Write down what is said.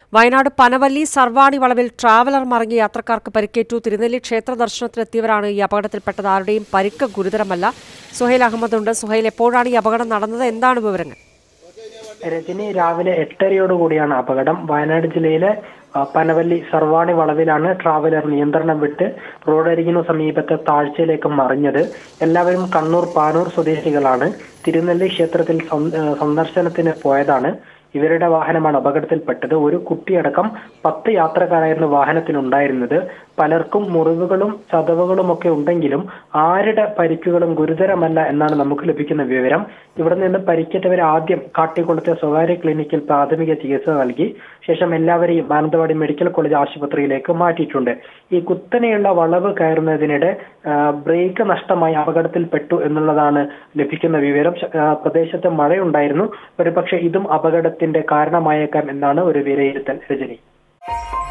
വയനാട് പനവല്ലി സർവാണി വളവിൽ ട്രാവലർ മറിഞ്ഞ് യാത്രക്കാർക്ക് പരിക്കേറ്റു തിരുനെല്ലി ക്ഷേത്ര ദർശനത്തിനെത്തിയവരാണ് ഈ അപകടത്തിൽപ്പെട്ടത് ആരുടെയും പരിക്ക് ഗുരുതരമല്ല സുഹൈൽ അഹമ്മദ് ഉണ്ട് സുഹൈൽ എപ്പോഴാണ് ഈ അപകടം നടന്നത് എന്താണ് വിവരങ്ങൾ രജനി രാവിലെ എട്ടരയോടുകൂടിയാണ് അപകടം വയനാട് ജില്ലയിലെ ആ, പനവല്ലി സർവാണി വളവിലാണ് ട്രാവലർ നിയന്ത്രണം വിട്ട് റോഡരികിനു സമീപത്തെ താഴ്ചയിലേക്ക് മറിഞ്ഞത് എല്ലാവരും കണ്ണൂർ പാനൂർ സ്വദേശികളാണ് തിരുനെല്ലി ക്ഷേത്രത്തിൽ സന്ദ- ആ, സന്ദർശനത്തിന് പോയതാണ് ഇവരുടെ വാഹനമാണ് അപകടത്തിൽപ്പെട്ടത് ഒരു കുട്ടിയടക്കം പത്ത് യാത്രക്കാരായിരുന്നു വാഹനത്തിലുണ്ടായിരുന്നത് പലർക്കും മുറിവുകളും ചതവുകളും ഒക്കെ ഉണ്ടെങ്കിലും ആരുടെ പരിക്കുകളും ഗുരുതരമല്ല എന്നാണ് നമുക്ക് ലഭിക്കുന്ന വിവരം ഇവിടെ നിന്ന് പരിക്കേറ്റവരെ ആദ്യം കാട്ടിക്കുളത്തെ സ്വകാര്യ ക്ലിനിക്കിൽ പ്രാഥമിക ചികിത്സ നൽകി ശേഷം എല്ലാവരെയും മാനന്തവാടി മെഡിക്കൽ കോളേജ് ആശുപത്രിയിലേക്ക് മാറ്റിയിട്ടുണ്ട് ഈ കുത്തനെയുള്ള വളവ് കയറുന്നതിനിടെ ആ, ബ്രേക്ക് നഷ്ടമായി അപകടത്തിൽപ്പെട്ടു എന്നുള്ളതാണ് ലഭിക്കുന്ന വിവരം ശ- ആ, പ്രദേശത്ത് മഴയുണ്ടായിരുന്നു ഒരുപക്ഷെ ഇതും അപകടത്തിന്റെ കാരണമായേക്കാം എന്നാണ് ഒരു വിലയിരുത്തൽ രജനി